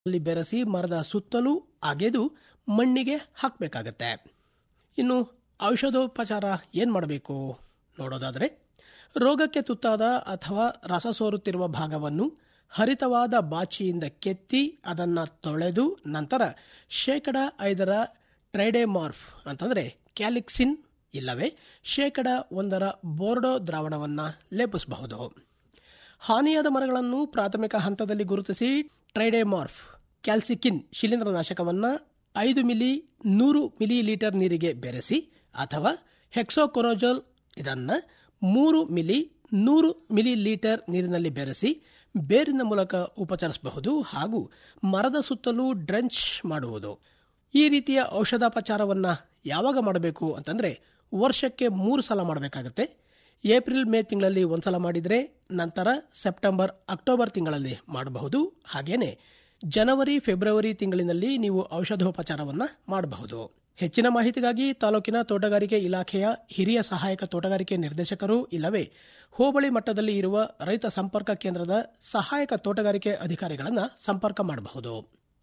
ಅಲ್ಲಿ ಬೆರೆಸಿ ಮರದ ಸುತ್ತಲೂ ಅಗೆದು ಮಣ್ಣಿಗೆ ಹಾಕಬೇಕಾಗತ್ತೆ ಇನ್ನು ಔಷಧೋಪಚಾರ ಏನು ಮಾಡಬೇಕು ನೋಡೋದಾದರೆ ರೋಗಕ್ಕೆ ತುತ್ತಾದ ಅಥವಾ ರಸ ಸೋರುತ್ತಿರುವ ಭಾಗವನ್ನು ಹರಿತವಾದ ಬಾಚಿಯಿಂದ ಕೆತ್ತಿ ಅದನ್ನು ತೊಳೆದು ನಂತರ ಶೇಕಡ ಐದರ ಟ್ರೈಡೆಮಾರ್ಫ್ ಅಂತಂದರೆ ಕ್ಯಾಲಿಕ್ಸಿನ್ ಇಲ್ಲವೇ ಶೇಕಡ ಒಂದರ ಬೋರ್ಡೋ ದ್ರಾವಣವನ್ನು ಲೇಪಿಸಬಹುದು ಹಾನಿಯಾದ ಮರಗಳನ್ನು ಪ್ರಾಥಮಿಕ ಹಂತದಲ್ಲಿ ಗುರುತಿಸಿ ಟ್ರೈಡೆಮಾರ್ಫ್ ಕ್ಯಾಲ್ಸಿಕಿನ್ ಶಿಲೀಂಧ್ರನಾಶಕವನ್ನು ಐದು ಮಿಲಿ ನೂರು ಮಿಲಿ ಲೀಟರ್ ನೀರಿಗೆ ಬೆರೆಸಿ ಅಥವಾ ಹೆಕ್ಸೋಕೊನೋಜೋಲ್ ಇದನ್ನು ಮೂರು ಮಿಲಿ ನೂರು ಮಿಲಿ ಲೀಟರ್ ನೀರಿನಲ್ಲಿ ಬೆರೆಸಿ ಬೇರಿನ ಮೂಲಕ ಉಪಚರಿಸಬಹುದು ಹಾಗೂ ಮರದ ಸುತ್ತಲೂ ಡ್ರೆಂಚ್ ಮಾಡುವುದು ಈ ರೀತಿಯ ಔಷಧಾಪಚಾರವನ್ನು ಯಾವಾಗ ಮಾಡಬೇಕು ಅಂತಂದರೆ ವರ್ಷಕ್ಕೆ ಮೂರು ಸಲ ಮಾಡಬೇಕಾಗತ್ತೆ ಏಪ್ರಿಲ್ ಮೇ ತಿಂಗಳಲ್ಲಿ ಒಂದ್ಸಲ ಮಾಡಿದರೆ ನಂತರ ಸೆಪ್ಟೆಂಬರ್ ಅಕ್ಟೋಬರ್ ತಿಂಗಳಲ್ಲಿ ಮಾಡಬಹುದು ಹಾಗೇನೆ ಜನವರಿ ಫೆಬ್ರವರಿ ತಿಂಗಳಿನಲ್ಲಿ ನೀವು ಔಷಧೋಪಚಾರವನ್ನು ಮಾಡಬಹುದು ಹೆಚ್ಚಿನ ಮಾಹಿತಿಗಾಗಿ ತಾಲೂಕಿನ ತೋಟಗಾರಿಕೆ ಇಲಾಖೆಯ ಹಿರಿಯ ಸಹಾಯಕ ತೋಟಗಾರಿಕೆ ನಿರ್ದೇಶಕರು ಇಲ್ಲವೇ ಹೋಬಳಿ ಮಟ್ಟದಲ್ಲಿ ಇರುವ ರೈತ ಸಂಪರ್ಕ ಕೇಂದ್ರದ ಸಹಾಯಕ ತೋಟಗಾರಿಕೆ ಅಧಿಕಾರಿಗಳನ್ನು ಸಂಪರ್ಕ ಮಾಡಬಹುದು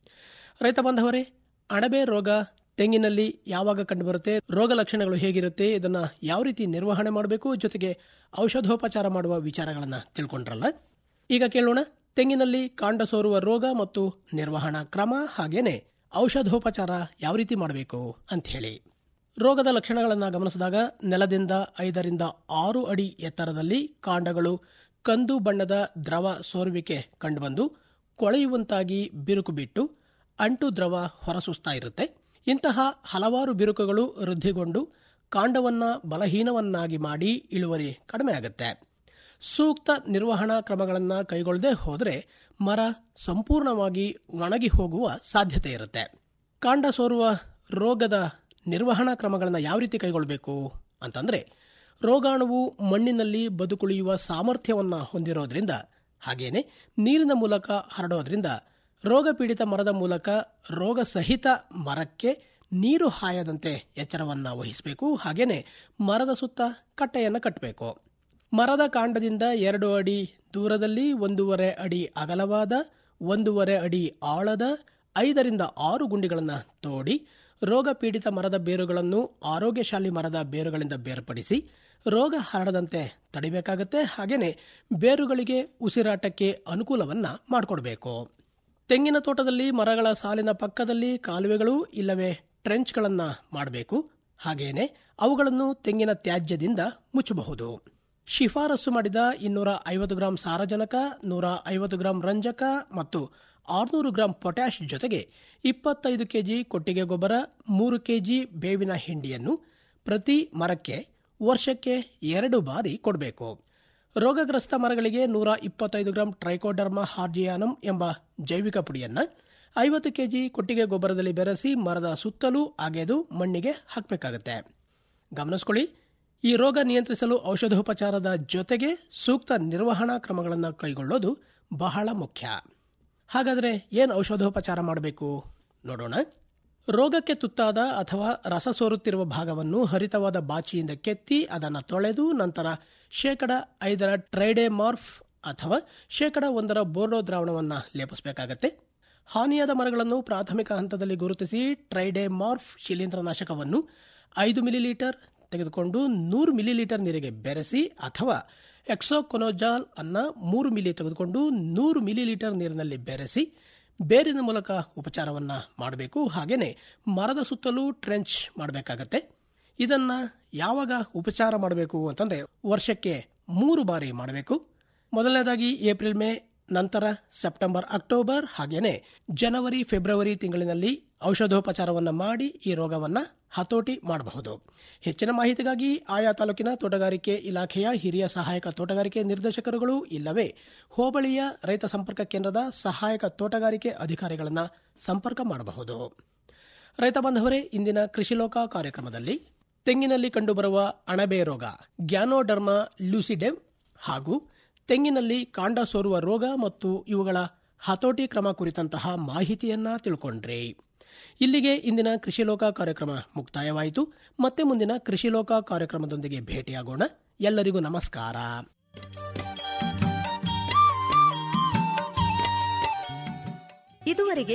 ರೈತ ಬಾಂಧವರೇ ಅಣಬೆ ರೋಗ ತೆಂಗಿನಲ್ಲಿ ಯಾವಾಗ ಕಂಡುಬರುತ್ತೆ ರೋಗ ಲಕ್ಷಣಗಳು ಹೇಗಿರುತ್ತೆ ಇದನ್ನ ಯಾವ ರೀತಿ ನಿರ್ವಹಣೆ ಮಾಡಬೇಕು ಜೊತೆಗೆ ಔಷಧೋಪಚಾರ ಮಾಡುವ ವಿಚಾರಗಳನ್ನು ತಿಳ್ಕೊಂಡ್ರಲ್ಲ ಈಗ ಕೇಳೋಣ ತೆಂಗಿನಲ್ಲಿ ಕಾಂಡ ಸೋರುವ ರೋಗ ಮತ್ತು ನಿರ್ವಹಣಾ ಕ್ರಮ ಹಾಗೇನೆ ಔಷಧೋಪಚಾರ ಯಾವ ರೀತಿ ಮಾಡಬೇಕು ಅಂತ ಹೇಳಿ ರೋಗದ ಲಕ್ಷಣಗಳನ್ನು ಗಮನಿಸಿದಾಗ ನೆಲದಿಂದ ಐದರಿಂದ ಆರು ಅಡಿ ಎತ್ತರದಲ್ಲಿ ಕಾಂಡಗಳು ಕಂದು ಬಣ್ಣದ ದ್ರವ ಸೋರುವಿಕೆ ಕಂಡುಬಂದು ಕೊಳೆಯುವಂತಾಗಿ ಬಿರುಕು ಬಿಟ್ಟು ಅಂಟು ದ್ರವ ಹೊರಸೂಸ್ತಾ ಇರುತ್ತೆ ಇಂತಹ ಹಲವಾರು ಬಿರುಕುಗಳು ವೃದ್ಧಿಗೊಂಡು ಕಾಂಡವನ್ನ ಬಲಹೀನವನ್ನಾಗಿ ಮಾಡಿ ಇಳುವರಿ ಕಡಿಮೆ ಆಗುತ್ತೆ ಸೂಕ್ತ ನಿರ್ವಹಣಾ ಕ್ರಮಗಳನ್ನು ಕೈಗೊಳ್ಳದೆ ಹೋದರೆ ಮರ ಸಂಪೂರ್ಣವಾಗಿ ಒಣಗಿ ಹೋಗುವ ಸಾಧ್ಯತೆ ಇರುತ್ತೆ ಕಾಂಡ ಸೋರುವ ರೋಗದ ನಿರ್ವಹಣಾ ಕ್ರಮಗಳನ್ನು ಯಾವ ರೀತಿ ಕೈಗೊಳ್ಳಬೇಕು ಅಂತಂದ್ರೆ ರೋಗಾಣುವು ಮಣ್ಣಿನಲ್ಲಿ ಬದುಕುಳಿಯುವ ಸಾಮರ್ಥ್ಯವನ್ನು ಹೊಂದಿರೋದ್ರಿಂದ ಹಾಗೇನೆ ನೀರಿನ ಮೂಲಕ ಹರಡೋದ್ರಿಂದ ರೋಗ ಪೀಡಿತ ಮರದ ಮೂಲಕ ರೋಗ ಸಹಿತ ಮರಕ್ಕೆ ನೀರು ಹಾಯದಂತೆ ಎಚ್ಚರವನ್ನು ವಹಿಸಬೇಕು ಹಾಗೇನೆ ಮರದ ಸುತ್ತ ಕಟ್ಟೆಯನ್ನು ಕಟ್ಟಬೇಕು ಮರದ ಕಾಂಡದಿಂದ ಎರಡು ಅಡಿ ದೂರದಲ್ಲಿ ಒಂದೂವರೆ ಅಡಿ ಅಗಲವಾದ ಒಂದೂವರೆ ಅಡಿ ಆಳದ ಐದರಿಂದ ಆರು ಗುಂಡಿಗಳನ್ನು ತೋಡಿ ರೋಗ ಪೀಡಿತ ಮರದ ಬೇರುಗಳನ್ನು ಆರೋಗ್ಯಶಾಲಿ ಮರದ ಬೇರುಗಳಿಂದ ಬೇರ್ಪಡಿಸಿ ರೋಗ ಹರಡದಂತೆ ತಡಿಬೇಕಾಗತ್ತೆ ಹಾಗೇನೆ ಬೇರುಗಳಿಗೆ ಉಸಿರಾಟಕ್ಕೆ ಅನುಕೂಲವನ್ನ ಮಾಡಿಕೊಡ್ಬೇಕು ತೆಂಗಿನ ತೋಟದಲ್ಲಿ ಮರಗಳ ಸಾಲಿನ ಪಕ್ಕದಲ್ಲಿ ಕಾಲುವೆಗಳು ಇಲ್ಲವೇ ಟ್ರೆಂಚ್ಗಳನ್ನು ಮಾಡಬೇಕು ಹಾಗೇನೆ ಅವುಗಳನ್ನು ತೆಂಗಿನ ತ್ಯಾಜ್ಯದಿಂದ ಮುಚ್ಚಬಹುದು ಶಿಫಾರಸು ಮಾಡಿದ ಇನ್ನೂರ ಐವತ್ತು ಗ್ರಾಂ ಸಾರಜನಕ ನೂರ ಐವತ್ತು ಗ್ರಾಂ ರಂಜಕ ಮತ್ತು ಆರುನೂರು ಗ್ರಾಂ ಪೊಟ್ಯಾಶ್ ಜೊತೆಗೆ ಇಪ್ಪತ್ತೈದು ಕೆಜಿ ಕೊಟ್ಟಿಗೆ ಗೊಬ್ಬರ ಮೂರು ಕೆಜಿ ಬೇವಿನ ಹಿಂಡಿಯನ್ನು ಪ್ರತಿ ಮರಕ್ಕೆ ವರ್ಷಕ್ಕೆ ಎರಡು ಬಾರಿ ಕೊಡಬೇಕು ರೋಗಗ್ರಸ್ತ ಮರಗಳಿಗೆ ನೂರ ಇಪ್ಪತ್ತೈದು ಗ್ರಾಂ ಟ್ರೈಕೋಡರ್ಮಾ ಹಾರ್ಜಿಯಾನಂ ಎಂಬ ಜೈವಿಕ ಪುಡಿಯನ್ನು ಐವತ್ತು ಕೆಜಿ ಕೊಟ್ಟಿಗೆ ಗೊಬ್ಬರದಲ್ಲಿ ಬೆರೆಸಿ ಮರದ ಸುತ್ತಲೂ ಅಗೆದು ಮಣ್ಣಿಗೆ ಹಾಕಬೇಕಾಗತ್ತೆ ಗಮನಿಸ್ಕೊಳ್ಳಿ ಈ ರೋಗ ನಿಯಂತ್ರಿಸಲು ಔಷಧೋಪಚಾರದ ಜೊತೆಗೆ ಸೂಕ್ತ ನಿರ್ವಹಣಾ ಕ್ರಮಗಳನ್ನು ಕೈಗೊಳ್ಳೋದು ಬಹಳ ಮುಖ್ಯ ಹಾಗಾದರೆ ಏನು ಔಷಧೋಪಚಾರ ಮಾಡಬೇಕು ನೋಡೋಣ ರೋಗಕ್ಕೆ ತುತ್ತಾದ ಅಥವಾ ರಸ ಸೋರುತ್ತಿರುವ ಭಾಗವನ್ನು ಹರಿತವಾದ ಬಾಚಿಯಿಂದ ಕೆತ್ತಿ ಅದನ್ನು ತೊಳೆದು ನಂತರ ಶೇಕಡ ಐದರ ಟ್ರೈಡೆಮಾರ್ಫ್ ಅಥವಾ ಶೇಕಡ ಒಂದರ ಬೋರ್ಡೋ ದ್ರಾವಣವನ್ನು ಲೇಪಿಸಬೇಕಾಗತ್ತೆ ಹಾನಿಯಾದ ಮರಗಳನ್ನು ಪ್ರಾಥಮಿಕ ಹಂತದಲ್ಲಿ ಗುರುತಿಸಿ ಟ್ರೈಡೆಮಾರ್ಫ್ ಶಿಲೀಂಧ್ರನಾಶಕವನ್ನು ಐದು ಮಿಲಿಲೀಟರ್ ತೆಗೆದುಕೊಂಡು ನೂರು ಮಿಲಿಲೀಟರ್ ನೀರಿಗೆ ಬೆರೆಸಿ ಅಥವಾ ಎಕ್ಸೋಕೊನೋಜಾಲ್ ಅನ್ನ ಮೂರು ಮಿಲಿ ತೆಗೆದುಕೊಂಡು ನೂರು ಮಿಲಿಲೀಟರ್ ನೀರಿನಲ್ಲಿ ಬೆರೆಸಿ ಬೇರಿನ ಮೂಲಕ ಉಪಚಾರವನ್ನ ಮಾಡಬೇಕು ಹಾಗೇನೆ ಮರದ ಸುತ್ತಲೂ ಟ್ರೆಂಚ್ ಮಾಡಬೇಕಾಗತ್ತೆ ಇದನ್ನ ಯಾವಾಗ ಉಪಚಾರ ಮಾಡಬೇಕು ಅಂತಂದ್ರೆ ವರ್ಷಕ್ಕೆ ಮೂರು ಬಾರಿ ಮಾಡಬೇಕು ಮೊದಲನೇದಾಗಿ ಏಪ್ರಿಲ್ ಮೇ ನಂತರ ಸೆಪ್ಟೆಂಬರ್ ಅಕ್ಟೋಬರ್ ಹಾಗೇನೆ ಜನವರಿ ಫೆಬ್ರವರಿ ತಿಂಗಳಿನಲ್ಲಿ ಔಷಧೋಪಚಾರವನ್ನು ಮಾಡಿ ಈ ರೋಗವನ್ನು ಹತೋಟಿ ಮಾಡಬಹುದು ಹೆಚ್ಚಿನ ಮಾಹಿತಿಗಾಗಿ ಆಯಾ ತಾಲೂಕಿನ ತೋಟಗಾರಿಕೆ ಇಲಾಖೆಯ ಹಿರಿಯ ಸಹಾಯಕ ತೋಟಗಾರಿಕೆ ನಿರ್ದೇಶಕರುಗಳು ಇಲ್ಲವೇ ಹೋಬಳಿಯ ರೈತ ಸಂಪರ್ಕ ಕೇಂದ್ರದ ಸಹಾಯಕ ತೋಟಗಾರಿಕೆ ಅಧಿಕಾರಿಗಳನ್ನು ಸಂಪರ್ಕ ಮಾಡಬಹುದು ರೈತ ಬಾಂಧವರೇ ಇಂದಿನ ಕೃಷಿಲೋಕ ಕಾರ್ಯಕ್ರಮದಲ್ಲಿ ತೆಂಗಿನಲ್ಲಿ ಕಂಡುಬರುವ ಅಣಬೆ ರೋಗ ಗ್ಯಾನೋಡರ್ಮಾ ಲ್ಯೂಸಿಡೆಮ್ ಹಾಗೂ ತೆಂಗಿನಲ್ಲಿ ಕಾಂಡ ಸೋರುವ ರೋಗ ಮತ್ತು ಇವುಗಳ ಹತೋಟಿ ಕ್ರಮ ಕುರಿತಂತಹ ಮಾಹಿತಿಯನ್ನ ತಿಳ್ಕೊಂಡ್ರಿ ಇಲ್ಲಿಗೆ ಇಂದಿನ ಕೃಷಿಲೋಕ ಕಾರ್ಯಕ್ರಮ ಮುಕ್ತಾಯವಾಯಿತು ಮತ್ತೆ ಮುಂದಿನ ಕೃಷಿಲೋಕ ಕಾರ್ಯಕ್ರಮದೊಂದಿಗೆ ಭೇಟಿಯಾಗೋಣ ಎಲ್ಲರಿಗೂ ನಮಸ್ಕಾರ ಇದುವರೆಗೆ